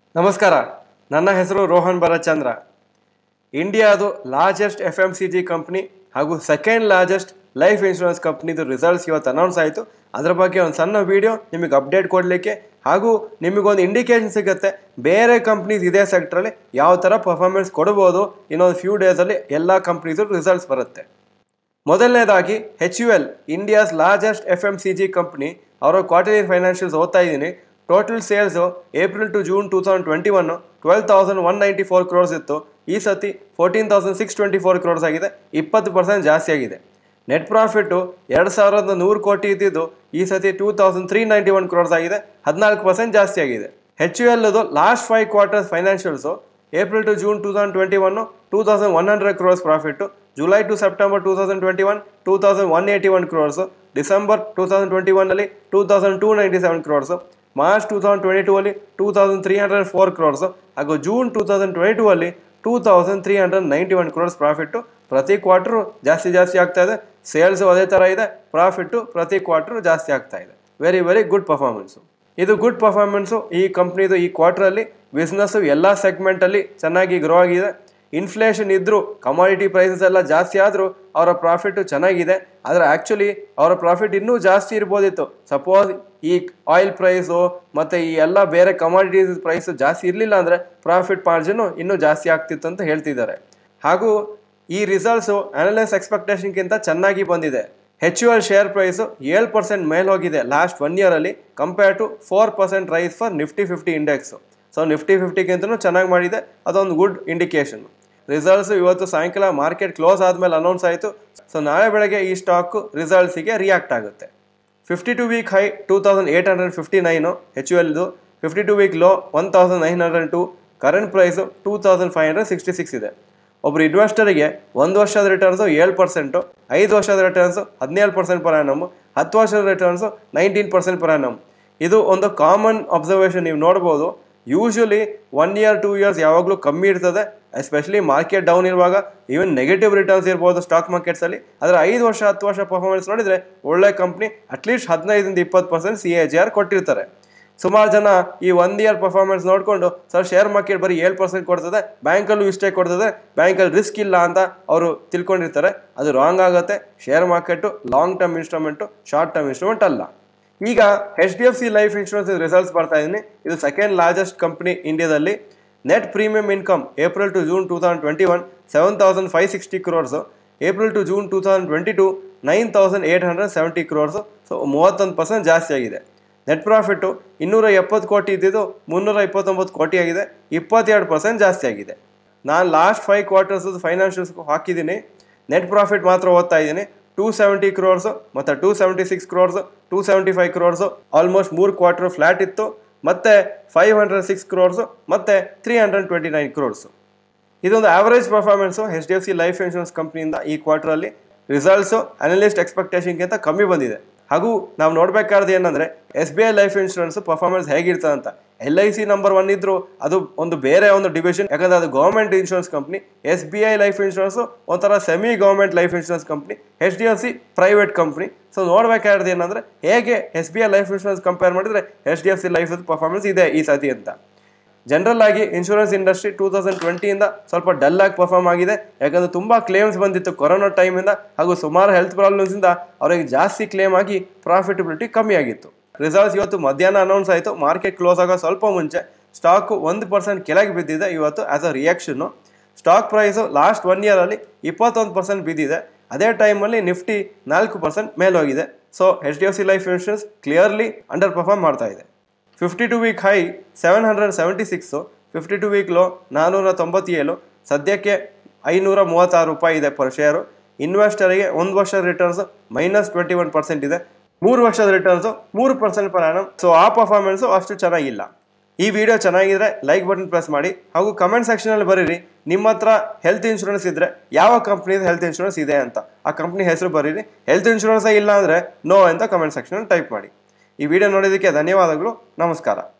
ನಮಸ್ಕಾರ ನನ್ನ ಹೆಸರು ರೋಹನ್ ಭರತ್ಚಂದ್ರ ಇಂಡಿಯಾದು largest F M C G company ಹಾಗೂ ಸೆಕೆಂಡ್ ಲಾರ್ಜೆಸ್ಟ್ ಲೈಫ್ ಇನ್ಶೂರೆನ್ಸ್ ಕಂಪ್ನಿದು ರಿಸಲ್ಟ್ಸ್ ಇವತ್ತು ಅನೌನ್ಸ್ ಆಯಿತು ಅದ್ರ ಬಗ್ಗೆ ಒಂದು ಸಣ್ಣ ವಿಡಿಯೋ ನಿಮಗೆ ಅಪ್ಡೇಟ್ ಕೊಡಲಿಕ್ಕೆ ಹಾಗೂ ನಿಮಗೊಂದು ಇಂಡಿಕೇಶನ್ ಸಿಗುತ್ತೆ ಬೇರೆ ಕಂಪ್ನೀಸ್ ಇದೇ ಸೆಕ್ಟ್ರಲ್ಲಿ ಯಾವ ಥರ ಪರ್ಫಾರ್ಮೆನ್ಸ್ ಕೊಡ್ಬೋದು ಇನ್ನೊಂದು ಫ್ಯೂ ಡೇಸಲ್ಲಿ ಎಲ್ಲ ಕಂಪ್ನೀಸು ರಿಸಲ್ಟ್ಸ್ ಬರುತ್ತೆ ಮೊದಲನೇದಾಗಿ H U L India's largest F M C G company ಅವರ ಕ್ವಾರ್ಟರ್ಲಿ ಫೈನಾನ್ಷಿಯಲ್ಸ್ ಓದ್ತಾ ಇದ್ದೀನಿ total sales April to June two thousand twenty one twelve thousand one ninety four crores ಇತ್ತು ಈ ಸತಿ fourteen thousand six twenty four crores ಆಗಿದೆ ಇಪ್ಪತ್ತು percent ಜಾಸ್ತಿ ಆಗಿದೆ ನೆಟ್ ಪ್ರಾಫಿಟ್ಟು ಎರಡು ಸಾವಿರದ ನೂರು ಕೋಟಿ ಇದ್ದಿದ್ದು ಈ ಸತಿ two thousand three ninety one crores ಆಗಿದೆ ಹದಿನಾಲ್ಕು ಪರ್ಸೆಂಟ್ ಜಾಸ್ತಿ ಆಗಿದೆ ಹೆಚ್ ಯು ಎಲ್ದು last five quarters financials April to June two thousand twenty one two thousand one hundred crores profit July to September two thousand twenty one two thousand one eighty one crores December two thousand twenty ಒನ್ನಲ್ಲಿ two thousand two ninety seven crores March two thousand twenty two ಅಲ್ಲಿ two thousand three hundred four crores ಹಾಗೂ June two thousand twenty two ಅಲ್ಲಿ two thousand three hundred ninety one crores profit ಪ್ರತಿ quarter ಜಾಸ್ತಿ ಜಾಸ್ತಿ ಆಗ್ತಾ ಇದೆ sales ಅದೇ ಥರ ಇದೆ ಪ್ರಾಫಿಟ್ಟು ಪ್ರತಿ ಕ್ವಾರ್ಟರು ಜಾಸ್ತಿ ಆಗ್ತಾ ಇದೆ ವೆರಿ ವೆರಿ ಗುಡ್ ಪರ್ಫಾರ್ಮೆನ್ಸು ಇದು ಗುಡ್ ಪರ್ಫಾರ್ಮೆನ್ಸು ಈ ಕಂಪ್ನಿದು ಈ ಕ್ವಾರ್ಟ್ರಲ್ಲಿ ಬಿಸ್ನೆಸ್ಸು ಎಲ್ಲ ಸೆಗ್ಮೆಂಟಲ್ಲಿ ಚೆನ್ನಾಗಿ ಗ್ರೋ ಆಗಿದೆ ಇನ್ಫ್ಲೇಷನ್ ಇದ್ದರೂ ಕಮಾಡಿಟಿ ಪ್ರೈಸಸ್ ಎಲ್ಲ ಜಾಸ್ತಿ ಆದರೂ ಅವರ ಪ್ರಾಫಿಟ್ಟು ಚೆನ್ನಾಗಿದೆ ಆದರೆ ಆ್ಯಕ್ಚುಲಿ ಅವರ ಪ್ರಾಫಿಟ್ ಇನ್ನೂ ಜಾಸ್ತಿ ಇರ್ಬೋದಿತ್ತು ಸಪೋಸ್ ಈ ಆಯಿಲ್ ಪ್ರೈಸು ಮತ್ತು ಈ ಎಲ್ಲ ಬೇರೆ ಕಮಾಡಿಟೀಸ್ ಪ್ರೈಸು ಜಾಸ್ತಿ ಇರಲಿಲ್ಲ ಅಂದರೆ ಪ್ರಾಫಿಟ್ ಮಾರ್ಜಿನು ಇನ್ನೂ ಜಾಸ್ತಿ ಆಗ್ತಿತ್ತು ಅಂತ ಹೇಳ್ತಿದ್ದಾರೆ ಹಾಗೂ ಈ ರಿಸಲ್ಟ್ಸು ಅನಲೈಸ್ ಎಕ್ಸ್ಪೆಕ್ಟೇಷನ್ಗಿಂತ ಚೆನ್ನಾಗಿ ಬಂದಿದೆ H U L share price ಏಳು ಪರ್ಸೆಂಟ್ ಮೇಲೆ ಹೋಗಿದೆ ಲಾಸ್ಟ್ ಒನ್ ಇಯರಲ್ಲಿ compare to four percent rise for Nifty fifty index so Nifty ಫಿಫ್ಟಿಗಿಂತಲೂ ಚೆನ್ನಾಗಿ ಮಾಡಿದೆ ಅದೊಂದು ಗುಡ್ ಇಂಡಿಕೇಶನ್ ರಿಸಲ್ಟ್ಸು ಇವತ್ತು ಸಾಯಂಕಾಲ ಮಾರ್ಕೆಟ್ ಕ್ಲೋಸ್ ಆದಮೇಲೆ ಅನೌನ್ಸ್ ಆಯಿತು ಸೊ ನಾಳೆ ಬೆಳಗ್ಗೆ ಈ ಸ್ಟಾಕು ರಿಸಲ್ಟ್ಸಿಗೆ ರಿಯಾಕ್ಟ್ ಆಗುತ್ತೆ fifty two week high two thousand eight hundred fifty nine H U ಎಲ್ದು fifty two week low one thousand nine hundred to current price two thousand five hundred sixty six ಇದೆ ಒಬ್ಬರು ಇನ್ವೆಸ್ಟರಿಗೆ ಒಂದು ವರ್ಷದ returns ಏಳು percent ಐದು ವರ್ಷದ returns ಹದಿನೇಳು percent per annum ಹತ್ತು ವರ್ಷದ returns nineteen percent per annum ಇದು ಒಂದು ಕಾಮನ್ ಅಬ್ಸರ್ವೇಷನ್ ನೀವು ನೋಡ್ಬೋದು usually one year two years ಯಾವಾಗಲೂ ಕಮ್ಮಿ ಇರ್ತದೆ ಎಸ್ಪೆಷಲಿ ಮಾರ್ಕೆಟ್ ಡೌನ್ ಇರುವಾಗ ಈವನ್ ನೆಗೆಟಿವ್ ರಿಟರ್ನ್ಸ್ ಇರ್ಬೋದು ಸ್ಟಾಕ್ ಮಾರ್ಕೆಟ್ಸಲ್ಲಿ ಆದರೆ ಐದು ವರ್ಷ ಹತ್ತು ವರ್ಷ ಪರ್ಫಾರ್ಮೆನ್ಸ್ ನೋಡಿದರೆ ಒಳ್ಳೆ ಕಂಪ್ನಿ ಅಟ್ಲೀಸ್ಟ್ ಹದಿನೈದರಿಂದ ಇಪ್ಪತ್ತು percent C A G R ಕೊಟ್ಟಿರ್ತಾರೆ ಸುಮಾರು ಜನ ಈ ಒನ್ ಇಯರ್ ಪರ್ಫಾರ್ಮೆನ್ಸ್ ನೋಡಿಕೊಂಡು ಸರ್ ಶೇರ್ ಮಾರ್ಕೆಟ್ ಬರೀ ಏಳು ಪರ್ಸೆಂಟ್ ಕೊಡ್ತದೆ ಬ್ಯಾಂಕಲ್ಲೂ ಇಷ್ಟೇ ಕೊಡ್ತದೆ ಬ್ಯಾಂಕಲ್ಲಿ ರಿಸ್ಕ್ ಇಲ್ಲ ಅಂತ ಅವರು ತಿಳ್ಕೊಂಡಿರ್ತಾರೆ ಅದು ರಾಂಗ್ ಆಗುತ್ತೆ share market long term instrument short term instrument ಅಲ್ಲ ಈಗ H D F C life insurance results ಬರ್ತಾ ಇದ್ದೀನಿ ಇದು ಸೆಕೆಂಡ್ ಲಾರ್ಜೆಸ್ಟ್ ಕಂಪ್ನಿ ಇಂಡಿಯಾದಲ್ಲಿ net premium income April to June two thousand twenty one seven thousand five sixty crores April to June two thousand twenty two nine thousand eight hundred seventy crores so ಮೂವತ್ತೊಂದು percent ಜಾಸ್ತಿ ಆಗಿದೆ net profit ಇನ್ನೂರ ಎಪ್ಪತ್ತು ಕೋಟಿ ಇದ್ದಿದ್ದು ಮುನ್ನೂರ ಇಪ್ಪತ್ತೊಂಬತ್ತು ಕೋಟಿ ಆಗಿದೆ ಇಪ್ಪತ್ತೆರಡು ಪರ್ಸೆಂಟ್ ಜಾಸ್ತಿ ಆಗಿದೆ ನಾನು ಲಾಸ್ಟ್ ಫೈವ್ ಕ್ವಾರ್ಟರ್ಸ್ ಫೈನಾನ್ಷಿಯಲ್ಸ್ ಹಾಕಿದ್ದೀನಿ ನೆಟ್ ಪ್ರಾಫಿಟ್ ಮಾತ್ರ ಓದ್ತಾ ಇದ್ದೀನಿ ಟೂ ಸೆವೆಂಟಿ ಕ್ರೋರ್ಸು ಮತ್ತು two seventy six crores two seventy five crores almost ಮೂರು ಕ್ವಾರ್ಟರ್ ಫ್ಲ್ಯಾಟ್ ಇತ್ತು ಮತ್ತು ಫೈವ್ ಹಂಡ್ರೆಡ್ ಸಿಕ್ಸ್ ಕ್ರೋರ್ಸು ಮತ್ತು three hundred twenty nine crores ಇದೊಂದು average performance H D F C life insurance ಕಂಪ್ನಿಯಿಂದ ಈ ಕ್ವಾರ್ಟರಲ್ಲಿ ರಿಸಲ್ಟ್ಸು ಅನಲಿಸ್ಟ್ ಎಕ್ಸ್ಪೆಕ್ಟೇಷನ್ಗಿಂತ ಕಮ್ಮಿ ಬಂದಿದೆ ಹಾಗೂ ನಾವು ನೋಡಬೇಕಾದ್ರೆ ಏನಂದರೆ S B I life insurance performance ಹೇಗಿರ್ತದೆ ಅಂತ L I C number one ಇದ್ರು ಅದು ಒಂದು ಬೇರೆ ಒಂದು ಡಿವಿಷನ್ ಯಾಕಂದರೆ ಅದು government insurance company S B I life insurance ಒಂಥರ semi government life insurance company H D F C private company so ನೋಡಬೇಕಾದ್ರೆ ಏನಂದರೆ ಹೇಗೆ S B I life insurance compare ಮಾಡಿದರೆ H D F C life performance ಇದೆ ಈ ಸತಿ ಅಂತ general ಆಗಿ ಇನ್ಶೂರೆನ್ಸ್ ಇಂಡಸ್ಟ್ರಿ ಟೂ ತೌಸಂಡ್ ಟ್ವೆಂಟಿಯಿಂದ ಸ್ವಲ್ಪ ಡಲ್ ಆಗಿ ಪರ್ಫಾರ್ಮ್ ಆಗಿದೆ ಯಾಕಂದರೆ ತುಂಬ ಕ್ಲೇಮ್ಸ್ ಬಂದಿತ್ತು ಕೊರೋನಾ ಟೈಮಿಂದ ಹಾಗೂ ಸುಮಾರು ಹೆಲ್ತ್ ಪ್ರಾಬ್ಲಮ್ಸಿಂದ ಅವರಿಗೆ ಜಾಸ್ತಿ ಕ್ಲೇಮ್ ಆಗಿ ಪ್ರಾಫಿಟಬಿಲಿಟಿ ಕಮ್ಮಿ ಆಗಿತ್ತು ರಿಸಲ್ಟ್ಸ್ ಇವತ್ತು ಮಧ್ಯಾಹ್ನ ಅನೌನ್ಸ್ ಆಯಿತು ಮಾರ್ಕೆಟ್ ಕ್ಲೋಸ್ ಆಗೋ ಸ್ವಲ್ಪ ಮುಂಚೆ ಸ್ಟಾಕು ಒಂದು ಪರ್ಸೆಂಟ್ ಕೆಳಗೆ ಬಿದ್ದಿದೆ ಇವತ್ತು ಆ್ಯಸ್ ಅ ರಿಯಾಕ್ಷನ್ನು ಸ್ಟಾಕ್ ಪ್ರೈಸು ಲಾಸ್ಟ್ ಒನ್ ಇಯರಲ್ಲಿ ಇಪ್ಪತ್ತೊಂದು ಪರ್ಸೆಂಟ್ ಬಿದ್ದಿದೆ ಅದೇ ಟೈಮಲ್ಲಿ ನಿಫ್ಟಿ ನಾಲ್ಕು ಪರ್ಸೆಂಟ್ ಮೇಲೋಗಿದೆ so H D F C life insurance clearly underperform ಮಾಡ್ತಾ ಇದೆ fifty two week high seven hundred seventy six fifty two week low ನಾನ್ನೂರ ತೊಂಬತ್ತೇಳು ಸದ್ಯಕ್ಕೆ ಐನೂರ ಮೂವತ್ತಾರು ರೂಪಾಯಿ ಇದೆ ಪರ್ ಶೇರು ಇನ್ವೆಸ್ಟರಿಗೆ ಒಂದು ವರ್ಷದ returns minus twenty one percent ಇದೆ ಮೂರು ವರ್ಷದ ರಿಟರ್ನ್ಸು ಮೂರು ಪರ್ಸೆಂಟ್ ಪರ್ ಆನಮ್ ಸೊ ಆ ಪರ್ಫಾರ್ಮೆನ್ಸು ಅಷ್ಟು ಚೆನ್ನಾಗಿಲ್ಲ ಈ ವಿಡಿಯೋ ಚೆನ್ನಾಗಿದ್ರೆ ಲೈಕ್ ಬಟನ್ ಪ್ರೆಸ್ ಮಾಡಿ ಹಾಗೂ ಕಮೆಂಟ್ ಸೆಕ್ಷನಲ್ಲಿ ಬರೀರಿ ನಿಮ್ಮ ಹತ್ರ ಹೆಲ್ತ್ ಇನ್ಶೂರೆನ್ಸ್ ಇದ್ದರೆ ಯಾವ ಕಂಪ್ನಿದು ಹೆಲ್ತ್ ಇನ್ಶೂರೆನ್ಸ್ ಇದೆ ಅಂತ ಆ ಕಂಪ್ನಿ ಹೆಸರು ಬರೀರಿ ಹೆಲ್ತ್ ಇನ್ಶೂರೆನ್ಸೇ ಇಲ್ಲ ಅಂದರೆ ನೋ ಅಂತ ಕಮೆಂಟ್ ಸೆಕ್ಷನಲ್ಲಿ ಟೈಪ್ ಮಾಡಿ ಈ ವಿಡಿಯೋ ನೋಡೋದಕ್ಕೆ ಧನ್ಯವಾದಗಳು ನಮಸ್ಕಾರ